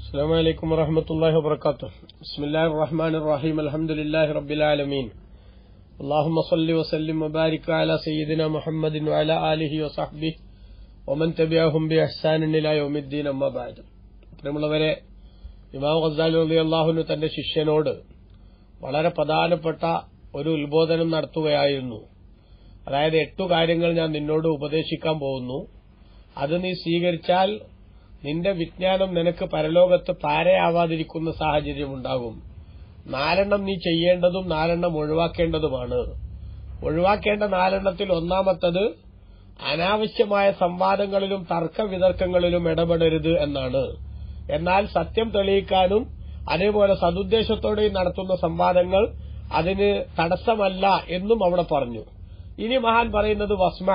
السلام عليكم ورحمة الله وبركاته بسم الله الرحمن الرحيم الحمد لله رب العالمين اللهم صل وسلم وبارك على سيدنا محمد وعلى آله وصحبه ومن تبعهم بإحسان إلى يوم الدين أما بعد പ്രിയമുള്ളവരെ ഇമാം ഖസാലി അലി അള്ളാഹുനു തന്റെ ശിഷ്യനോട് വളരെ പ്രധാനപ്പെട്ട ഒരു ഉത്ബോധനം നടത്തുകയായിരുന്നു അതായത് എട്ടു കാര്യങ്ങൾ ഞാൻ നിന്നോട് ഉപദേശിക്കാൻ പോകുന്നു അത് നീ സ്വീകരിച്ചാൽ നിന്റെ വിജ്ഞാനം നിനക്ക് പരലോകത്ത് പാരയാവാതിരിക്കുന്ന സാഹചര്യമുണ്ടാകും നാലെണ്ണം നീ ചെയ്യേണ്ടതും നാലെണ്ണം ഒഴിവാക്കേണ്ടതുമാണ് ഒഴിവാക്കേണ്ട നാലെണ്ണത്തിൽ ഒന്നാമത്തത് അനാവശ്യമായ സംവാദങ്ങളിലും തർക്കവിതർക്കങ്ങളിലും ഇടപെടരുത് എന്നാണ് എന്നാൽ സത്യം തെളിയിക്കാനും അതേപോലെ സതുദ്ദേശത്തോടെയും നടത്തുന്ന സംവാദങ്ങൾ അതിന് തടസ്സമല്ല എന്നും അവിടെ പറഞ്ഞു ഇനി മഹാൻ പറയുന്നത് വസ്മ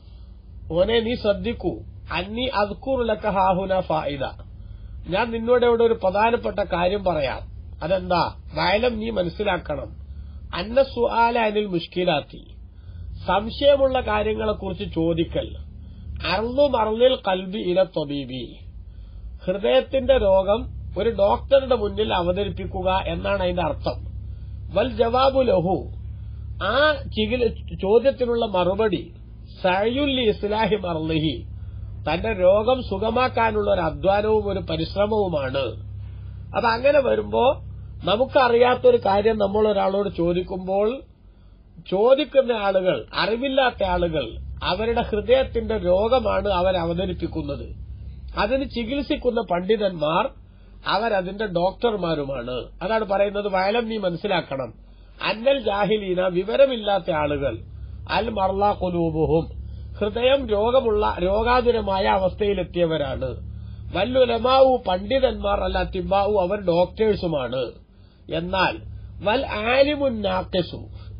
ഓനെ നീ ശ്രദ്ധിക്കൂ അന്നി അദ്കൂറുലക്ക ഹാഹുന ഫായിദ ഞാൻ നിന്നോട് ഇവിടെ ഒരു പ്രധാനപ്പെട്ട കാര്യം പറയാം അതെന്താ വയലം നീ മനസ്സിലാക്കണം അന്ന സുആല അനിൽ മുഷ്കിലാത്തി സംശയമുള്ള കാര്യങ്ങളെക്കുറിച്ച് ചോദിക്കൽ അർന്നു മറന്നിൽ കൽബി ഇല തൊബീബി ഹൃദയത്തിന്റെ രോഗം ഒരു ഡോക്ടറുടെ മുന്നിൽ അവതരിപ്പിക്കുക എന്നാണ് അതിന്റെ അർത്ഥം വൽ ജവാബു ലഹു ആ ചികിൽ ചോദ്യത്തിനുള്ള മറുപടി സയുല്ലി ഇസ്ലാഹി മർലിഹി തന്റെ രോഗം സുഖമാക്കാനുള്ള ഒരു അധ്വാനവും ഒരു പരിശ്രമവുമാണ് അപ്പൊ അങ്ങനെ വരുമ്പോ നമുക്കറിയാത്തൊരു കാര്യം നമ്മൾ ഒരാളോട് ചോദിക്കുമ്പോൾ ചോദിക്കുന്ന ആളുകൾ അറിവില്ലാത്ത ആളുകൾ അവരുടെ ഹൃദയത്തിന്റെ രോഗമാണ് അവർ അവതരിപ്പിക്കുന്നത് അതിന് ചികിത്സിക്കുന്ന പണ്ഡിതന്മാർ അവരതിന്റെ ഡോക്ടർമാരുമാണ് അതാണ് പറയുന്നത് വയലം നീ മനസ്സിലാക്കണം അന്നൽ ജാഹിലീന വിവരമില്ലാത്ത ആളുകൾ അൽ മർല കുലൂബുഹും ഹൃദയം രോഗമുള്ള രോഗാതുരമായ അവസ്ഥയിലെത്തിയവരാണ് വല്ലുലമാവു പണ്ഡിതന്മാർ അല്ല തിബാവു അവർ ഡോക്ടേഴ്സുമാണ് എന്നാൽ വൽ ആലിമുൻ നാക്കിസു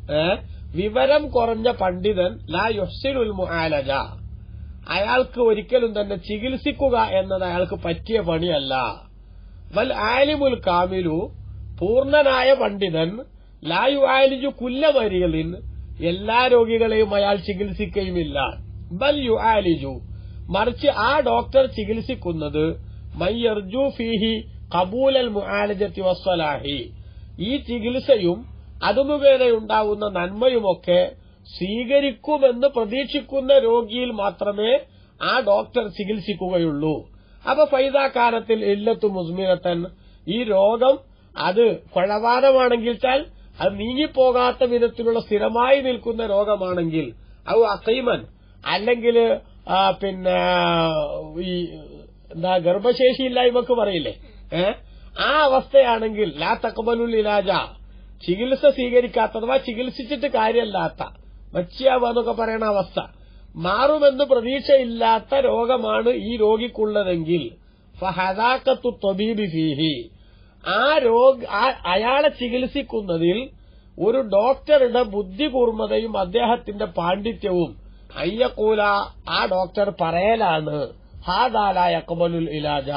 വിവരം കുറഞ്ഞ പണ്ഡിതൻ ലാ യൊസിലുൽ മുആലജ അയാൾക്ക് ഒരിക്കലും തന്നെ ചികിത്സിക്കുക എന്നത് അയാൾക്ക് പറ്റിയ പണിയല്ല വൽ ആലിമുൽ കാമിലു പൂർണ്ണനായ പണ്ഡിതൻ ലായു ആലിജു കുല്ലമരികളിൻ എല്ലാ രോഗികളെയും അയാൾ ചികിത്സിക്കുകയുമില്ല ബൽ യു ആലിജു മറിച്ച് ആ ഡോക്ടർ ചികിത്സിക്കുന്നത് മയ്യർജു ഫീഹി കബൂലൽ മുആലജത്തി വസ്വലാഹി ഈ ചികിത്സയും അതുമുഖേനയുണ്ടാവുന്ന നന്മയുമൊക്കെ സ്വീകരിക്കുമെന്ന് പ്രതീക്ഷിക്കുന്ന രോഗിയിൽ മാത്രമേ ആ ഡോക്ടർ ചികിത്സിക്കുകയുള്ളൂ അപ്പൊ ഫൈദാകാലത്തിൽ ഇല്ലത്തു മുസ്മിനത്തൻ ഈ രോഗം അത് കൊഴവാദമാണെങ്കിൽ ചാൽ അത് നീങ്ങിപ്പോകാത്ത വിധത്തിലുള്ള സ്ഥിരമായി നിൽക്കുന്ന രോഗമാണെങ്കിൽ അത് അക്കൈമൻ അല്ലെങ്കിൽ പിന്നെ ഈ എന്താ ഗർഭശേഷിയില്ലായ്മക്ക് പറയില്ലേ ഏ ആ അവസ്ഥയാണെങ്കിൽ ലാ തക്കബലുൽ ഇലാജ ചികിത്സ സ്വീകരിക്കാത്ത അഥവാ ചികിത്സിച്ചിട്ട് കാര്യമല്ലാത്ത മച്ചിയാവാന്നൊക്കെ പറയുന്ന അവസ്ഥ മാറുമെന്ന് പ്രതീക്ഷയില്ലാത്ത രോഗമാണ് ഈ രോഗിക്കുള്ളതെങ്കിൽ ഫഹദാക്കത്തു തൊബീബി ഫീഹി ആ രോഗ അയാളെ ചികിത്സിക്കുന്നതിൽ ഒരു ഡോക്ടറുടെ ബുദ്ധികൂർമ്മതയും അദ്ദേഹത്തിന്റെ പാണ്ഡിത്യവും അയ്യക്കൂല ആ ഡോക്ടർ പറയലാണ് ഹാദാലായ അക്ബലുൽ ഇലാജ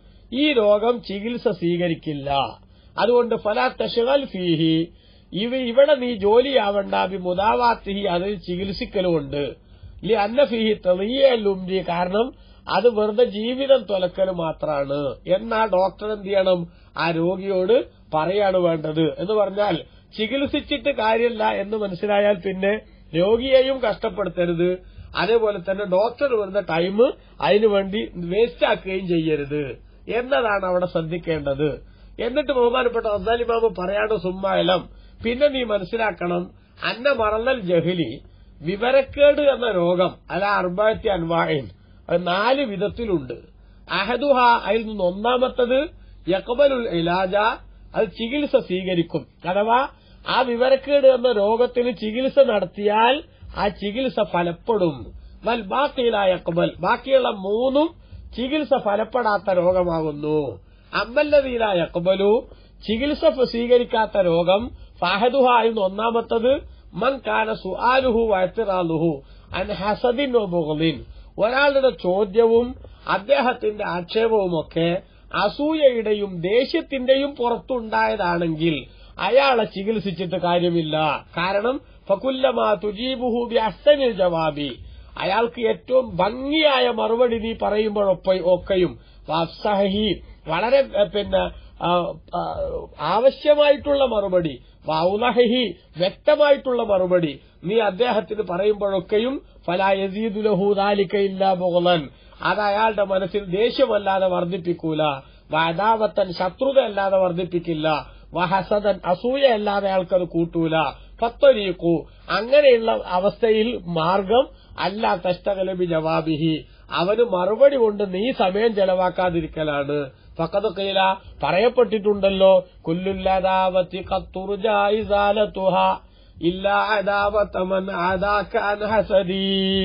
ഈ രോഗം ചികിത്സ സ്വീകരിക്കില്ല അതുകൊണ്ട് ഫലാ തഷൽ ഫീഹി ഇവ ഇവിടെ നീ ജോലിയാവണ്ട ബി മുദാവാത്തിഹി അതിൽ ചികിത്സിക്കലുമുണ്ട് ലി അന്ന ഫീഹി തെളിയലുംജി കാരണം അത് വെറുതെ ജീവിതം തുലക്കൽ മാത്രമാണ് എന്നാ ഡോക്ടർ എന്ത് ചെയ്യണം ആ രോഗിയോട് പറയാണ് വേണ്ടത് എന്ന് പറഞ്ഞാൽ ചികിത്സിച്ചിട്ട് കാര്യമില്ല എന്ന് മനസ്സിലായാൽ പിന്നെ രോഗിയെയും കഷ്ടപ്പെടുത്തരുത് അതേപോലെ തന്നെ ഡോക്ടർ വരുന്ന ടൈം അതിനുവേണ്ടി വേസ്റ്റ് ആക്കുകയും ചെയ്യരുത് എന്നതാണ് അവിടെ ശ്രദ്ധിക്കേണ്ടത് എന്നിട്ട് ബഹുമാനപ്പെട്ട അബ്ദാലിമാമ് പറയാണ്ട് സുമ്മായലം പിന്നെ നീ മനസ്സിലാക്കണം അന്ന മറന്നൽ ജഹലി വിവരക്കേട് എന്ന രോഗം അല്ല അർബായത്തി അൻവായൻ അത് നാല് വിധത്തിലുണ്ട് അഹദുഹ അതിൽ നിന്ന് ഒന്നാമത്തത് യക്ബലുൽ ഇലാജ അത് ചികിത്സ സ്വീകരിക്കും അഥവാ ആ വിവരക്കേട് എന്ന രോഗത്തിന് ചികിത്സ നടത്തിയാൽ ആ ചികിത്സ ഫലപ്പെടും വൽ ബാക്കിയിലായ യക്ബൽ ബാക്കിയുള്ള മൂന്നും ചികിത്സ ഫലപ്പെടാത്ത രോഗമാകുന്നു അമ്മല്ലതിയിലായ യക്ബലു ചികിത്സ സ്വീകരിക്കാത്ത രോഗം ഫാഹദുഹ എന്ന് ഒന്നാമത്തത് മൻ കാന സുആലുഹു വയത്തിറാലുഹു അൻ ഹസദിൻ ബുഗ്ലിൻ ഒരാളുടെ ചോദ്യവും അദ്ദേഹത്തിന്റെ ആക്ഷേപവുമൊക്കെ അസൂയയുടെയും ദേഷ്യത്തിന്റെയും പുറത്തുണ്ടായതാണെങ്കിൽ അയാളെ ചികിത്സിച്ചിട്ട് കാര്യമില്ല കാരണം ഫകുല്ലമാ തുജീബുഹു ബി അഹ്സനിൽ ജവാബി അയാൾക്ക് ഏറ്റവും ഭംഗിയായ മറുപടി നീ പറയുമ്പോഴൊക്കെ ഒക്കെയും വഫ്സഹി വളരെ ഏ, പിന്നെ ആ, ആ, ആവശ്യമായിട്ടുള്ള മറുപടി വൗലഹി വ്യക്തമായിട്ടുള്ള മറുപടി നീ അദ്ദേഹത്തിന് പറയുമ്പോഴൊക്കെയും ഫലായസീദുലഹൂദാലിക്കയില്ല മുകളൻ അത് അയാളുടെ മനസ്സിൽ ദേഷ്യമല്ലാതെ വർദ്ധിപ്പിക്കൂല വദാവത്തൻ ശത്രുത അല്ലാതെ വർദ്ധിപ്പിക്കില്ല വഹസദൻ അസൂയ അല്ലാതെ അയാൾക്കത് കൂട്ടൂല ഫത്തൊരീക്കു അങ്ങനെയുള്ള അവസ്ഥയിൽ മാർഗം അല്ല തഷ്ടകലബി ജവാബിഹി അവന് മറുപടി കൊണ്ട് നീ സമയം ചെലവാക്കാതിരിക്കലാണ് ഫക്കത് കീല പറയപ്പെട്ടിട്ടുണ്ടല്ലോ കുല്ലുല്ലതാവത്തി കത്തുറുജായിസാലത്തുഹ ഇല്ല അദാവത്തമൻ ആദാക്കാൻ ഹസദി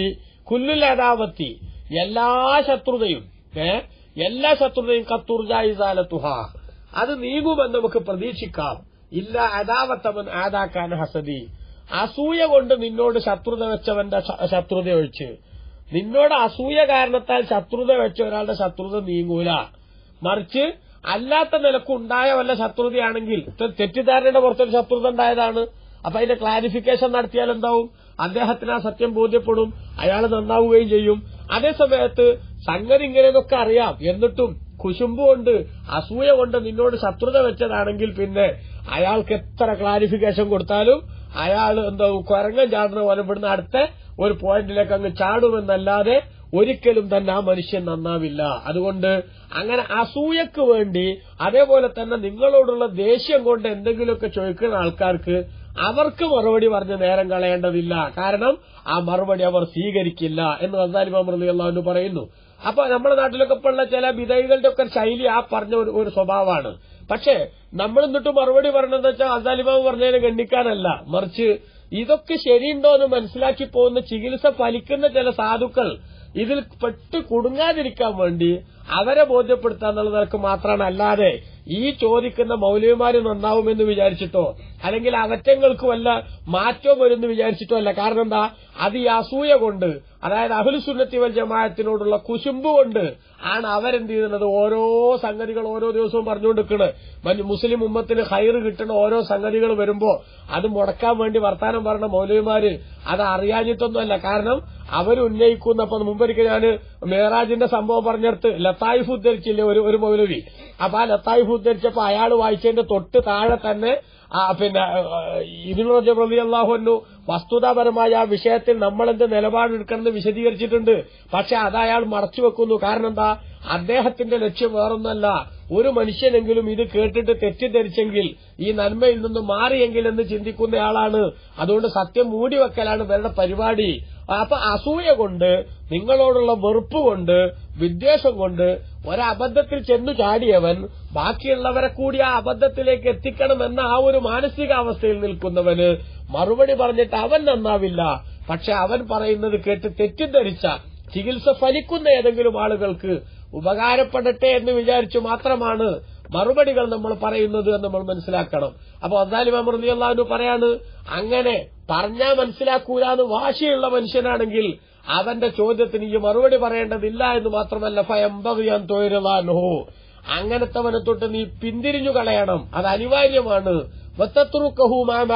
കുല്ലുല്ലതാവത്തി എല്ലാ ശത്രുതയും ഏ എല്ലാ ശത്രുതയും കത്തുർജായിസാലത്തുഹ അത് നീങ്ങുമെന്ന് നമുക്ക് പ്രതീക്ഷിക്കാം ഇല്ല അദാവത്തമൻ ആദാക്കാൻ ഹസദി അസൂയ കൊണ്ട് നിന്നോട് ശത്രുത വെച്ചവന്റെ ശ- ശത്രുത ഒഴിച്ച് നിന്നോട് അസൂയ കാരണത്താൽ ശത്രുത വെച്ച ഒരാളുടെ ശത്രുത നീങ്ങൂല മറിച്ച് അല്ലാത്ത നിലക്കുണ്ടായ വല്ല ശത്രുതയാണെങ്കിൽ തെ- തെറ്റിദ്ധാരണയുടെ പുറത്തൊരു ശത്രുത ഉണ്ടായതാണ് അപ്പൊ അതിന്റെ ക്ലാരിഫിക്കേഷൻ നടത്തിയാൽ എന്താവും അദ്ദേഹത്തിന് ആ സത്യം ബോധ്യപ്പെടും അയാൾ നന്നാവുകയും ചെയ്യും അതേ സമയത്ത് സംഗതി ഇങ്ങനെയൊക്കെ അറിയാം എന്നിട്ടും കുശുമ്പ് കൊണ്ട് അസൂയ കൊണ്ട് നിന്നോട് ശത്രുത വെച്ചതാണെങ്കിൽ പിന്നെ അയാൾക്ക് എത്ര ക്ലാരിഫിക്കേഷൻ കൊടുത്താലും അയാൾ എന്താ കുരങ്ങൻ ചാടുന്ന പോലെ ഇവിടുന്ന് അടുത്ത ഒരു പോയിന്റിലേക്ക് അങ്ങ് ചാടുമെന്നല്ലാതെ ഒരിക്കലും തന്നെ ആ മനുഷ്യൻ നന്നാവില്ല അതുകൊണ്ട് അങ്ങനെ അസൂയക്ക് വേണ്ടി അതേപോലെ തന്നെ നിങ്ങളോടുള്ള ദേഷ്യം കൊണ്ട് എന്തെങ്കിലുമൊക്കെ ചോദിക്കുന്ന ആൾക്കാർക്ക് അവർക്ക് മറുപടി പറഞ്ഞ് നേരം കളയേണ്ടതില്ല കാരണം ആ മറുപടി അവർ സ്വീകരിക്കില്ല എന്ന് അസാലി മമൃതി അള്ളാഹു പറയുന്നു അപ്പൊ നമ്മുടെ നാട്ടിലൊക്കെ ഇപ്പൊ ഉള്ള ചില വിധൈകളുടെ ഒക്കെ ശൈലി ആ പറഞ്ഞ ഒരു- ഒരു സ്വഭാവമാണ് പക്ഷേ നമ്മൾ എന്നിട്ട് മറുപടി പറഞ്ഞതെന്ന് വെച്ചാൽ അസാലിമാവ് പറഞ്ഞതിനെ ഗണ്ണിക്കാനല്ല മറിച്ച് ഇതൊക്കെ ശരിയുണ്ടോ എന്ന് മനസ്സിലാക്കി പോകുന്ന ചികിത്സ ഫലിക്കുന്ന ചില സാധുക്കൾ ഇതിൽ പെട്ട് കുടുങ്ങാതിരിക്കാൻ വേണ്ടി അവരെ ബോധ്യപ്പെടുത്താൻ എന്നുള്ള നിലക്ക് മാത്രമാണ് അല്ലാതെ ഈ ചോദിക്കുന്ന മൗലവിമാര് നന്നാവുമെന്ന് വിചാരിച്ചിട്ടോ അല്ലെങ്കിൽ അവറ്റങ്ങൾക്ക് വല്ല മാറ്റവും വരുമെന്ന് വിചാരിച്ചിട്ടോ അല്ല കാരണം എന്താ അത് ഈ അസൂയ കൊണ്ട് അതായത് അഹുലുസുന്നത്തി വൽ ജമാഅത്തിനോടുള്ള കുശുമ്പ് കൊണ്ട് ആണ് അവരെന്ത് ചെയ്യുന്നത് ഓരോ സംഗതികൾ ഓരോ ദിവസവും പറഞ്ഞുകൊണ്ടിരിക്കുന്നത് മുസ്ലിം ഉമ്മത്തിന് ഹൈറ് കിട്ടുന്ന ഓരോ സംഗതികൾ വരുമ്പോ അത് മുടക്കാൻ വേണ്ടി വർത്താനം പറഞ്ഞ മൗലവിമാര് അത് അറിയാഞ്ഞിട്ടൊന്നുമല്ല കാരണം അവർ ഉന്നയിക്കുന്ന അപ്പൊ മുമ്പൊരിക്കൽ ഞാൻ മേറാജിന്റെ സംഭവം പറഞ്ഞെടുത്ത് ലത്തായിഫ് ഉദ്ധരിച്ചില്ലേ ഒരു ഒരു മൗലവി അപ്പൊ ആ ലത്തായിഫ് ഉദ്ധരിച്ചപ്പോ അയാൾ വായിച്ചതിന്റെ തൊട്ട് താഴെ തന്നെ ആ പിന്നെ ഇതിനു പ്രതി അള്ളാഹുന്നു വസ്തുതാപരമായ ആ വിഷയത്തിൽ നമ്മളെന്ത് നിലപാടെടുക്കണമെന്ന് വിശദീകരിച്ചിട്ടുണ്ട് പക്ഷെ അത് അയാൾ മറച്ചു വെക്കുന്നു കാരണം എന്താ അദ്ദേഹത്തിന്റെ ലക്ഷ്യം വേറൊന്നല്ല ഒരു മനുഷ്യനെങ്കിലും ഇത് കേട്ടിട്ട് തെറ്റിദ്ധരിച്ചെങ്കിൽ ഈ നന്മയിൽ നിന്ന് മാറിയെങ്കിൽ എന്ന് ചിന്തിക്കുന്നയാളാണ് അതുകൊണ്ട് സത്യം മൂടിവെക്കലാണ് ഇവരുടെ പരിപാടി അപ്പൊ അസൂയ കൊണ്ട് നിങ്ങളോടുള്ള വെറുപ്പ് കൊണ്ട് വിദ്വേഷം കൊണ്ട് ഒരബദ്ധത്തിൽ ചെന്നു ചാടിയവൻ ബാക്കിയുള്ളവരെ കൂടി ആ അബദ്ധത്തിലേക്ക് എത്തിക്കണമെന്ന ആ ഒരു മാനസികാവസ്ഥയിൽ നിൽക്കുന്നവന് മറുപടി പറഞ്ഞിട്ട് അവൻ നന്നാവില്ല പക്ഷെ അവൻ പറയുന്നത് കേട്ട് തെറ്റിദ്ധരിച്ച ചികിത്സ ഫലിക്കുന്ന ഏതെങ്കിലും ആളുകൾക്ക് ഉപകാരപ്പെടട്ടെ എന്ന് വിചാരിച്ചു മാത്രമാണ് മറുപടികൾ നമ്മൾ പറയുന്നത് എന്ന് നമ്മൾ മനസ്സിലാക്കണം അപ്പൊ അസാലി മമൃതി അള്ളാഹു പറയാണ് അങ്ങനെ പറഞ്ഞാ മനസ്സിലാക്കൂല എന്ന് വാശിയുള്ള മനുഷ്യനാണെങ്കിൽ അവന്റെ ചോദ്യത്തിന് ഈ മറുപടി പറയേണ്ടതില്ല എന്ന് മാത്രമല്ല ഫയംബിയാൻ തൊഴിലാനോ അങ്ങനത്തവനെ തൊട്ട് നീ പിന്തിരിഞ്ഞു കളയണം അത് അനിവാര്യമാണ് വത്തത്തുറുക്കഹു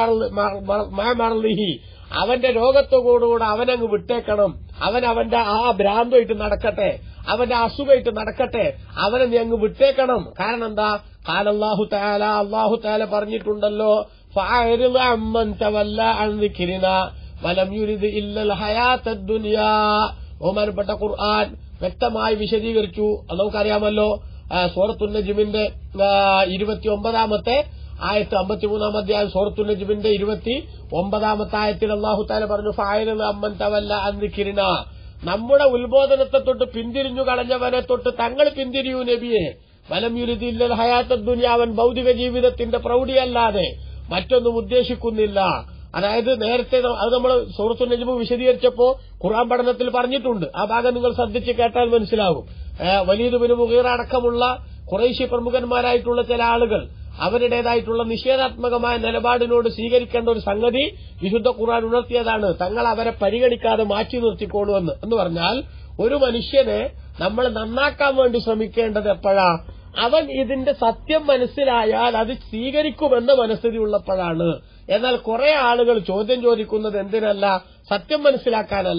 മാമർലിഹി അവന്റെ രോഗത്തോടുകൂടെ അവനങ്ങ് വിട്ടേക്കണം അവൻ അവന്റെ ആ ഭ്രാന്തമായിട്ട് നടക്കട്ടെ അവന്റെ അസുഖമായിട്ട് നടക്കട്ടെ അവനെ നീ അങ്ങ് വിട്ടേക്കണം കാരണം എന്താ കാലല്ലാഹു താല അള്ളാഹു താല പറഞ്ഞിട്ടുണ്ടല്ലോ ഫഅരിദ് അമ്മൻ തവല്ല അൻ ദിക്രിനാ വലം യുരിദ് ഇല്ലൽ ഹയാത്തദ് ദുനിയാ ബഹുമാനപ്പെട്ട ഖുർആൻ വ്യക്തമായി വിശദീകരിച്ചു അത് നമുക്കറിയാമല്ലോ ആ, സൂറത്തുൽ നജ്മിന്റെ ഇരുപത്തി ഒമ്പതാമത്തെ ആയത്ത് അമ്പത്തിമൂന്നാം അധ്യായം സൂറത്തുൽ നജ്മിന്റെ ഇരുപത്തി ഒമ്പതാമത്തെ ആയത്തിൽ അള്ളാഹു താല പറഞ്ഞു ഫായൽ അമ്മൻ തവല്ല അന്തിക്കിരിന നമ്മുടെ ഉത്ബോധനത്തെ തൊട്ട് പിന്തിരിഞ്ഞു കളഞ്ഞവനെ തൊട്ട് തങ്ങൾ പിന്തിരിയൂ നബിയെ വലം യുരുതില്ല ഹയാത്ത ദുനിയാവൻ ഭൗതിക ജീവിതത്തിന്റെ പ്രൗഢിയല്ലാതെ മറ്റൊന്നും ഉദ്ദേശിക്കുന്നില്ല അതായത് നേരത്തെ ന- അത് നമ്മൾ സൂറത്തു നജ്മു വിശദീകരിച്ചപ്പോ ഖുർആൻ പഠനത്തിൽ പറഞ്ഞിട്ടുണ്ട് ആ ഭാഗം നിങ്ങൾ ശ്രദ്ധിച്ച് കേട്ടാൽ മനസ്സിലാകും വലിയത് ബിന് മുഗീറ അടക്കമുള്ള കുറേശ്യ പ്രമുഖന്മാരായിട്ടുള്ള ചില ആളുകൾ അവരുടേതായിട്ടുള്ള നിഷേധാത്മകമായ നിലപാടിനോട് സ്വീകരിക്കേണ്ട ഒരു സംഗതി വിശുദ്ധ ഖുർആൻ ഉണർത്തിയതാണ് തങ്ങൾ അവരെ പരിഗണിക്കാതെ മാറ്റി നിർത്തിക്കോളുമെന്ന് എന്ന് പറഞ്ഞാൽ ഒരു മനുഷ്യനെ നമ്മൾ നന്നാക്കാൻ വേണ്ടി ശ്രമിക്കേണ്ടത് എപ്പോഴാ അവൻ ഇതിന്റെ സത്യം മനസ്സിലായാൽ അത് സ്വീകരിക്കുമെന്ന മനസ്ഥിതി ഉള്ളപ്പോഴാണ് എന്നാൽ കുറെ ആളുകൾ ചോദ്യം ചോദിക്കുന്നത് എന്തിനല്ല സത്യം മനസ്സിലാക്കാനല്ല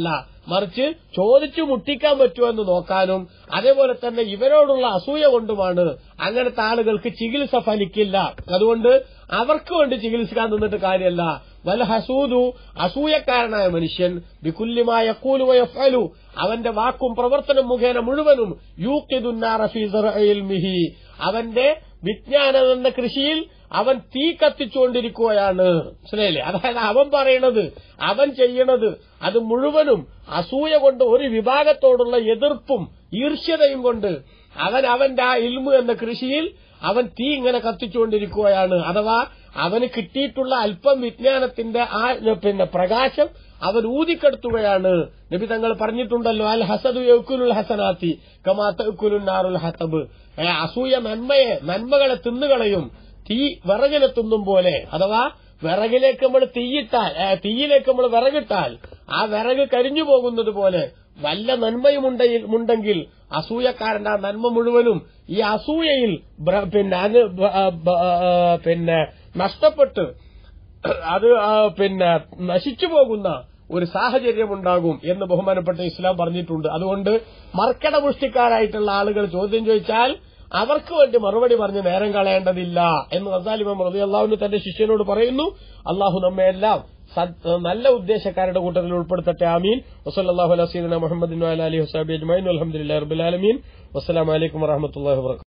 മറിച്ച് ചോദിച്ചു മുട്ടിക്കാൻ പറ്റുമോ എന്ന് നോക്കാനും അതേപോലെ തന്നെ ഇവരോടുള്ള അസൂയ കൊണ്ടുമാണ് അങ്ങനത്തെ ആളുകൾക്ക് ചികിത്സ ഫലിക്കില്ല അതുകൊണ്ട് അവർക്ക് വേണ്ടി ചികിത്സിക്കാൻ നിന്നിട്ട് കാര്യമല്ല വൽ ഹസൂദു അസൂയക്കാരനായ മനുഷ്യൻ ബിക്കുല്യമായ കൂലുവയഫലു അവന്റെ വാക്കും പ്രവർത്തനം മുഖേന മുഴുവനും യൂക്കിദുന്നാറഫിമിഹി അവന്റെ വിജ്ഞാനം എന്ന കൃഷിയിൽ അവൻ തീ കത്തിച്ചുകൊണ്ടിരിക്കുകയാണ് മനസ്സിലായില്ലേ അതായത് അവൻ പറയണത് അവൻ ചെയ്യണത് അത് മുഴുവനും അസൂയ കൊണ്ട് ഒരു വിഭാഗത്തോടുള്ള എതിർപ്പും ഈർഷ്യതയും കൊണ്ട് അവൻ അവന്റെ ആ ഇൽമു എന്ന കൃഷിയിൽ അവൻ തീ ഇങ്ങനെ കത്തിച്ചുകൊണ്ടിരിക്കുകയാണ് അഥവാ അവന് കിട്ടിയിട്ടുള്ള അല്പം വിജ്ഞാനത്തിന്റെ ആ പിന്നെ പ്രകാശം അവൻ ഊതിക്കെടുത്തുകയാണ് നബി തങ്ങൾ പറഞ്ഞിട്ടുണ്ടല്ലോ അൽ ഹസദു യൗക്കുലുൽ ഹസനാത്തി കമാത്തക്കുലുൽ നാറുൽ ഹസബ് ഏ, അസൂയ നന്മയെ നന്മകളെ തിന്നുകളയും തീ വിറകിനെ തിന്നും പോലെ അഥവാ വിറകിലേക്ക് നമ്മൾ തീയിട്ടാൽ ഏ, തീയിലേക്ക് നമ്മൾ വിറകിട്ടാൽ ആ വിറക് കരിഞ്ഞു പോകുന്നത് പോലെ വല്ല നന്മയുമുണ്ടെങ്കിൽ അസൂയക്കാരന്റെ ആ നന്മ മുഴുവനും ഈ അസൂയയിൽ ബ്ര- പിന്നെ അത് ബ- ആ, ബ- ആ, പിന്നെ നഷ്ടപ്പെട്ട് അത് ആ, പിന്നെ നശിച്ചു പോകുന്ന ഒരു സാഹചര്യം ഉണ്ടാകും എന്ന് ബഹുമാനപ്പെട്ട ഇസ്ലാം പറഞ്ഞിട്ടുണ്ട് അതുകൊണ്ട് മർക്കട പുഷ്ടിക്കാരായിട്ടുള്ള ആളുകൾ ചോദ്യം ചോദിച്ചാൽ അവർക്ക് വേണ്ടി മറുപടി പറഞ്ഞ് നേരം കളയേണ്ടതില്ല എന്ന് റസാലിമാം റബി അള്ളാഹുവിന് തന്റെ ശിഷ്യനോട് പറയുന്നു അള്ളാഹു നമ്മെ എല്ലാം സദ്- നല്ല ഉദ്ദേശക്കാരുടെ കൂട്ടത്തിൽ ഉൾപ്പെടുത്തട്ടെ ആമീൻ വസല്ലാഹു അലസീന മുഹമ്മദ് അലി ഹുസാബി അജ്മൈൻ അലഹമുല്ലാ റബുലാലമീൻ വസ്സലാമലൈക്കും വറഹമത്തല്ലാ വാ